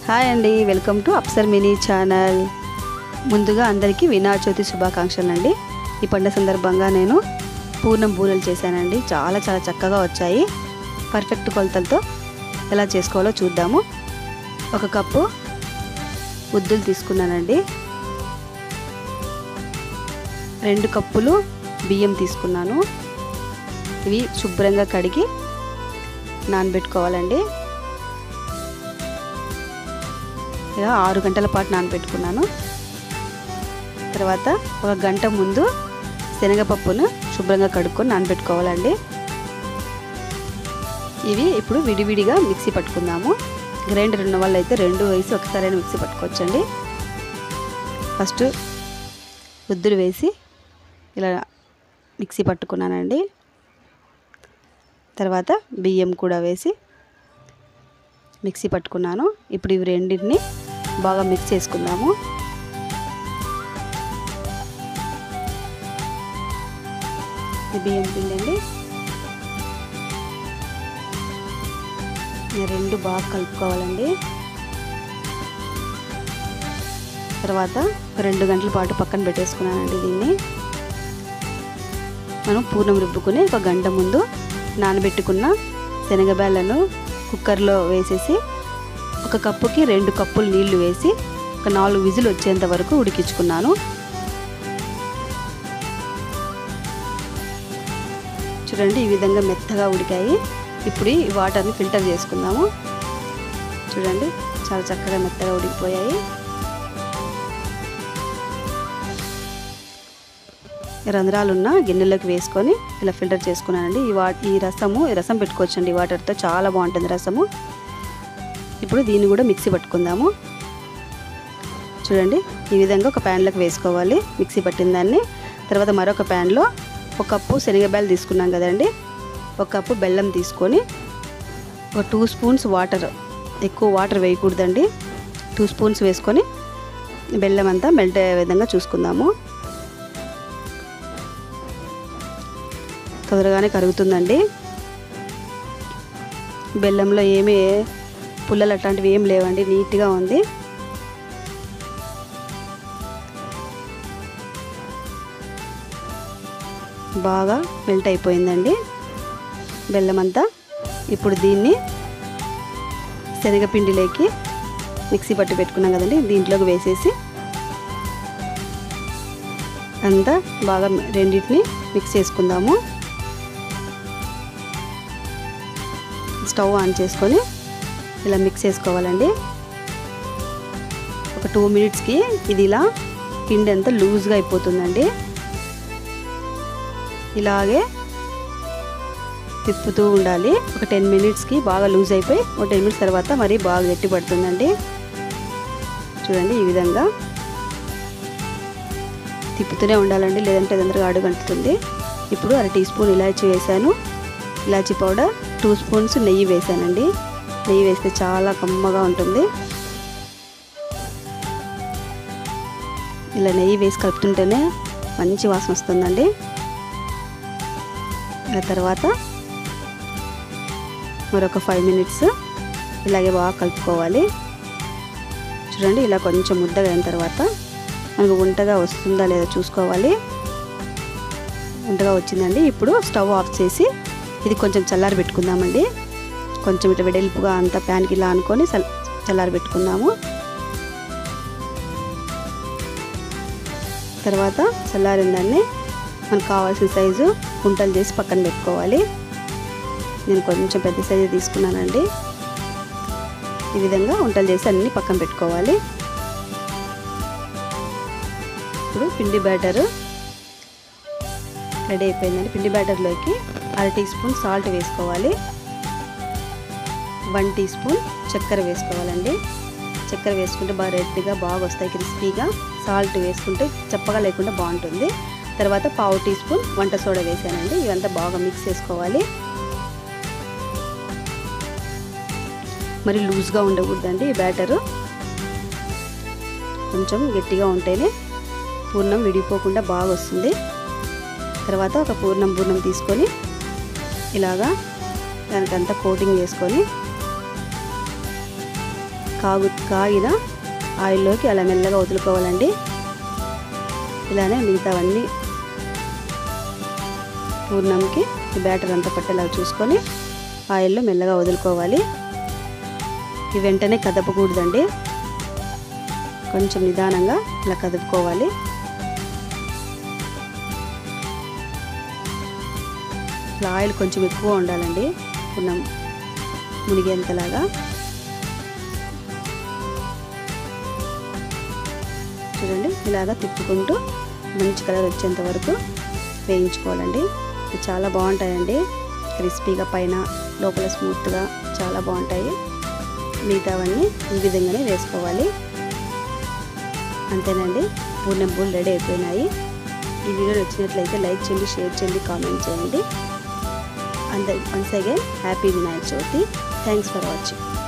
hi అండి welcome to Afsar mini channel ముందుగా అందరికీ వినాయక చవితి శుభాకాంక్షలు అండి ఈ పండుగ సందర్భంగా నేను పూర్ణం బూరెలు చేశానండి చాలా చాలా చక్కగా వచ్చాయి పర్ఫెక్ట్ కొలతలతో ఎలా చేసుకోవాలో చూద్దాము ఒక కప్పు ఉద్దులు తీసుకున్నానండి రెండు కప్పులు బియ్యం తీసుకున్నాను ఇవి శుభ్రంగా కడిగి నానబెట్టుకోవాలండి ఇలా ఆరు గంటల పాటు నానబెట్టుకున్నాను తర్వాత ఒక గంట ముందు శనగపప్పును శుభ్రంగా కడుక్కొని నానబెట్టుకోవాలండి ఇవి ఇప్పుడు విడివిడిగా మిక్సీ పట్టుకుందాము గ్రైండర్ ఉన్న వాళ్ళు అయితే రెండు వేసి ఒకసారి మిక్సీ పట్టుకోవచ్చండి ఫస్ట్ ఉద్దులు వేసి ఇలా మిక్సీ పట్టుకున్నానండి తర్వాత బియ్యం కూడా వేసి మిక్సీ పట్టుకున్నాను ఇప్పుడు ఇవి రెండింటిని బాగా మిక్స్ చేసుకుందాము ఈ బియ్యం పిండి అండి ఈ రెండు బాగా కలుపుకోవాలండి తర్వాత ఒక రెండు గంటల పాటు పక్కన పెట్టేసుకున్నానండి దీన్ని మనం పూర్ణం రుబ్బుకుని ఒక గంట ముందు నానబెట్టుకున్న శనగబేళ్ళను కుక్కర్లో వేసేసి ఒక కప్పుకి రెండు కప్పులు నీళ్లు వేసి ఒక నాలుగు విజులు వచ్చేంత వరకు ఉడికించుకున్నాను చూడండి ఈ విధంగా మెత్తగా ఉడికాయి ఇప్పుడు ఈ వాటర్ని ఫిల్టర్ చేసుకుందాము చూడండి చాలా చక్కగా మెత్తగా ఉడికిపోయాయి రంధ్రాలున్న గిన్నెలోకి వేసుకొని ఇలా ఫిల్టర్ చేసుకున్నానండి ఈ వా ఈ రసము ఈ రసం పెట్టుకోవచ్చండి ఈ వాటర్తో చాలా బాగుంటుంది రసము ఇప్పుడు దీన్ని కూడా మిక్సీ పట్టుకుందాము చూడండి ఈ విధంగా ఒక ప్యాన్లోకి వేసుకోవాలి మిక్సీ పట్టిన దాన్ని తర్వాత మరొక ప్యాన్లో ఒక కప్పు శనగబేలు తీసుకున్నాం కదండి ఒక కప్పు బెల్లం తీసుకొని ఒక టూ స్పూన్స్ వాటర్ ఎక్కువ వాటర్ వేయకూడదండి టూ స్పూన్స్ వేసుకొని బెల్లం అంతా మెల్ట్ అయ్యే విధంగా చూసుకుందాము తొందరగానే కరుగుతుందండి బెల్లంలో ఏమీ పుల్లలు అట్లాంటివి ఏం లేవండి నీట్గా ఉంది బాగా మెల్ట్ అయిపోయిందండి బెల్లం అంతా ఇప్పుడు దీన్ని శనగపిండిలోకి మిక్సీ పట్టి పెట్టుకున్నాం కదండి దీంట్లోకి వేసేసి అంతా బాగా రెండింటిని మిక్స్ చేసుకుందాము స్టవ్ ఆన్ చేసుకొని ఇలా మిక్స్ చేసుకోవాలండి ఒక టూ మినిట్స్కి ఇది ఇలా పిండి అంతా లూజ్గా అయిపోతుందండి ఇలాగే తిప్పుతూ ఉండాలి ఒక టెన్ మినిట్స్కి బాగా లూజ్ అయిపోయి ఒక టెన్ మినిట్స్ తర్వాత మరి బాగా గట్టి పడుతుందండి చూడండి ఈ విధంగా తిప్పుతూనే ఉండాలండి లేదంటే తొందరగా అడుగు అంటుతుంది ఇప్పుడు అర టీ స్పూన్ ఇలాచీ వేసాను ఇలాచీ పౌడర్ టూ స్పూన్స్ నెయ్యి వేసానండి నెయ్యి వేస్తే చాలా కమ్మగా ఉంటుంది ఇలా నెయ్యి వేసి కలుపుతుంటేనే మంచి వాసన వస్తుందండి ఆ తర్వాత మరొక ఫైవ్ మినిట్స్ ఇలాగే బాగా కలుపుకోవాలి చూడండి ఇలా కొంచెం ముద్దగా అయిన తర్వాత మనకు ఉంటగా వస్తుందా లేదా చూసుకోవాలి ఉంటగా వచ్చిందండి ఇప్పుడు స్టవ్ ఆఫ్ చేసి ఇది కొంచెం చల్లారి పెట్టుకుందామండి కొంచెం ఇట్లా వెడల్పుగా అంతా ప్యాన్కి ఇలా అనుకొని చల్లారి పెట్టుకుందాము తర్వాత చల్లారిన దాన్ని మనకు కావాల్సిన సైజు గుంటలు చేసి పక్కన పెట్టుకోవాలి నేను కొంచెం పెద్ద సైజు తీసుకున్నానండి ఈ విధంగా వంటలు చేసి అన్నీ పక్కన పెట్టుకోవాలి ఇప్పుడు పిండి బ్యాటర్ రెడీ అయిపోయిందండి పిండి బ్యాటర్లోకి అర టీ స్పూన్ సాల్ట్ వేసుకోవాలి వన్ టీ స్పూన్ చక్కెర వేసుకోవాలండి చక్కెర వేసుకుంటే బాగా రెడ్గా బాగా వస్తాయి క్రిస్పీగా సాల్ట్ వేసుకుంటే చప్పగా లేకుండా బాగుంటుంది తర్వాత పావు టీ స్పూన్ వంట సోడా వేసానండి ఇవంతా బాగా మిక్స్ చేసుకోవాలి మరి లూజ్గా ఉండకూడదండి ఈ బ్యాటరు కొంచెం గట్టిగా ఉంటేనే పూర్ణం విడిపోకుండా బాగా వస్తుంది తర్వాత ఒక పూర్ణం పూర్ణం తీసుకొని ఇలాగా దానికంతా కోటింగ్ చేసుకొని కాగు కాగిన ఆయిల్లోకి అలా మెల్లగా వదులుకోవాలండి ఇలానే మిగతావన్నీ పూర్ణంకి ఈ బ్యాటర్ అంతా పట్టేలాగా చూసుకొని ఆయిల్లో మెల్లగా వదులుకోవాలి ఈ వెంటనే కదపకూడదండి కొంచెం నిదానంగా ఇలా కదుపుకోవాలి ఇట్లా ఆయిల్ కొంచెం ఎక్కువ ఉండాలండి పూర్ణం మునిగేంతలాగా చూడండి ఇలాగా తిప్పుకుంటూ మంచి కలర్ వచ్చేంత వరకు వేయించుకోవాలండి ఇవి చాలా బాగుంటాయండి క్రిస్పీగా పైన లోపల స్మూత్గా చాలా బాగుంటాయి మిగతావన్నీ ఈ విధంగానే వేసుకోవాలి అంతేనండి పూర్ణం పూలు రెడీ అయిపోయినాయి ఈ వీడియో నచ్చినట్లయితే లైక్ చేయండి షేర్ చేయండి కామెంట్ చేయండి అంతే once again happy Vinayaka Chavithi thanks for watching